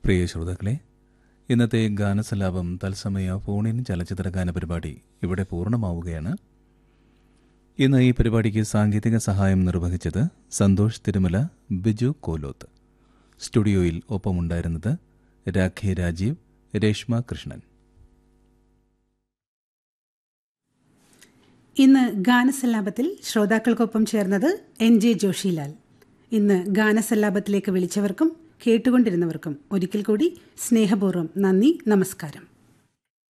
പ്രിയ ശ്രോതാക്കളെ ഇന്നത്തെ ഗാനസലാപം തത്സമയ ഫോണിൻ ചലച്ചിത്ര ഗാന പരിപാടി ഇവിടെ പൂർണ്ണമാവുകയാണ് ഇന്ന് ഈ പരിപാടിക്ക് സാങ്കേതിക സഹായം നിർവഹിച്ചത് സന്തോഷ് തിരുമല ബിജു കോലോത്ത് സ്റ്റുഡിയോയിൽ ഒപ്പമുണ്ടായിരുന്നത് രാഖി രാജീവ് രേഷ്മ കൃഷ്ണൻ ഇന്ന് ഗാനസല്ലാപത്തിൽ ശ്രോതാക്കൾക്കൊപ്പം ചേർന്നത് എൻ ജെ ജോഷിലാൽ ഇന്ന് ഗാനസല്ലാപത്തിലേക്ക് വിളിച്ചവർക്കും കേട്ടുകൊണ്ടിരുന്നവർക്കും ഒരിക്കൽ കൂടി സ്നേഹപൂർവ്വം നന്ദി നമസ്കാരം